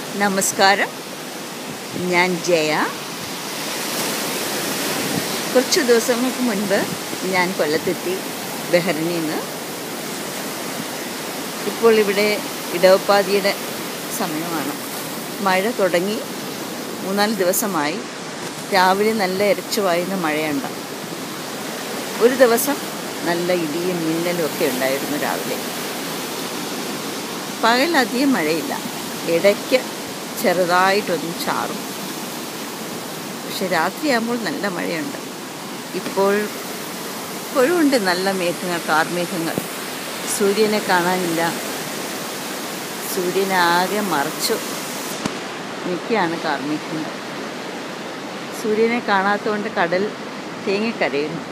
നമസ്കാരം ഞാൻ ജയ കുറച്ച് ദിവസങ്ങൾക്ക് മുൻപ് ഞാൻ കൊല്ലത്തെത്തി ബഹ്റിനിൽ നിന്ന് ഇപ്പോൾ ഇവിടെ ഇടവപ്പാതിയുടെ സമയമാണ് മഴ തുടങ്ങി മൂന്നാല് ദിവസമായി രാവിലെ നല്ല ഇരച്ചു വായുന്ന മഴയുണ്ട് ഒരു ദിവസം നല്ല ഇടിയും മിന്നലും ഒക്കെ ഉണ്ടായിരുന്നു രാവിലെ പകൽ അധികം മഴയില്ല ഇടയ്ക്ക് ചെറുതായിട്ടൊന്നും ചാറും പക്ഷെ രാത്രിയാകുമ്പോൾ നല്ല മഴയുണ്ട് ഇപ്പോൾ ഇപ്പോഴും ഉണ്ട് നല്ല മേഘങ്ങൾ കാർമേഘങ്ങൾ സൂര്യനെ കാണാനില്ല സൂര്യനെ ആകെ മറച്ചു നിൽക്കുകയാണ് കാർമേഘങ്ങൾ സൂര്യനെ കാണാത്തതുകൊണ്ട് കടൽ തേങ്ങിക്കരയുന്നു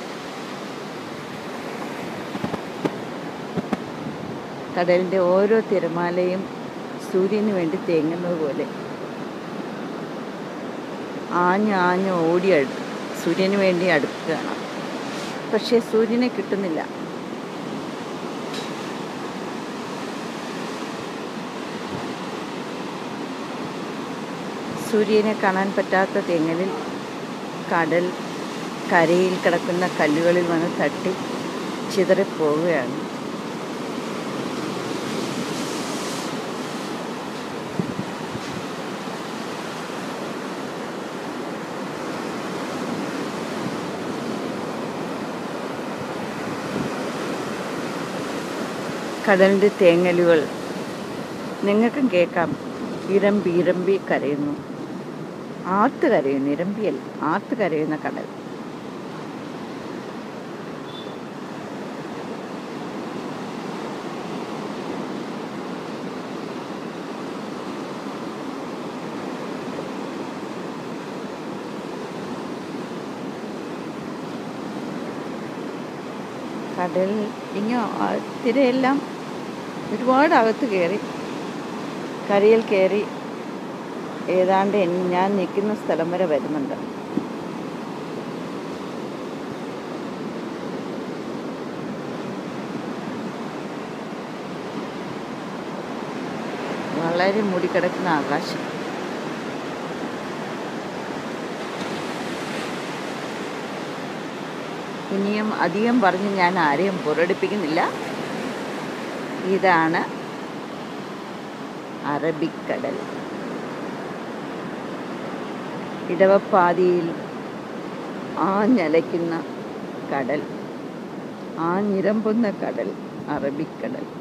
കടലിൻ്റെ ഓരോ തിരമാലയും സൂര്യന് വേണ്ടി തേങ്ങുന്നത് പോലെ ആഞ്ഞ് ആഞ്ഞ് ഓടി അടു സൂര്യന് വേണ്ടി അടുക്കുകയാണ് പക്ഷേ സൂര്യനെ കിട്ടുന്നില്ല സൂര്യനെ കാണാൻ പറ്റാത്ത തേങ്ങലിൽ കടൽ കരയിൽ കിടക്കുന്ന കല്ലുകളിൽ വന്ന് തട്ടി ചിതറിപ്പോവുകയാണ് കടലിൻ്റെ തേങ്ങലുകൾ നിങ്ങൾക്കും കേൾക്കാം ഇരമ്പി ഇരമ്പി കരയുന്നു ആർത്ത് കരയുന്നു ഇരമ്പിയൽ ആർത്ത് കരയുന്ന കടൽ കടൽ ഇങ്ങനെ തിരയെല്ലാം ഒരുപാട് അകത്ത് കയറി കരയിൽ കയറി ഏതാണ്ട് എൻ- ഞാൻ നിൽക്കുന്ന സ്ഥലം വരെ വരുന്നുണ്ട് വളരെ മൂടിക്കിടക്കുന്ന ആകാശം ഇനിയും അധികം പറഞ്ഞ് ഞാൻ ആരെയും പുറടിപ്പിക്കുന്നില്ല ഇതാണ് അറബിക്കടൽ ഇടവപ്പാതിയിൽ ആഞ്ഞലയ്ക്കുന്ന കടൽ ആഞ്ഞിരമ്പുന്ന കടൽ അറബിക്കടൽ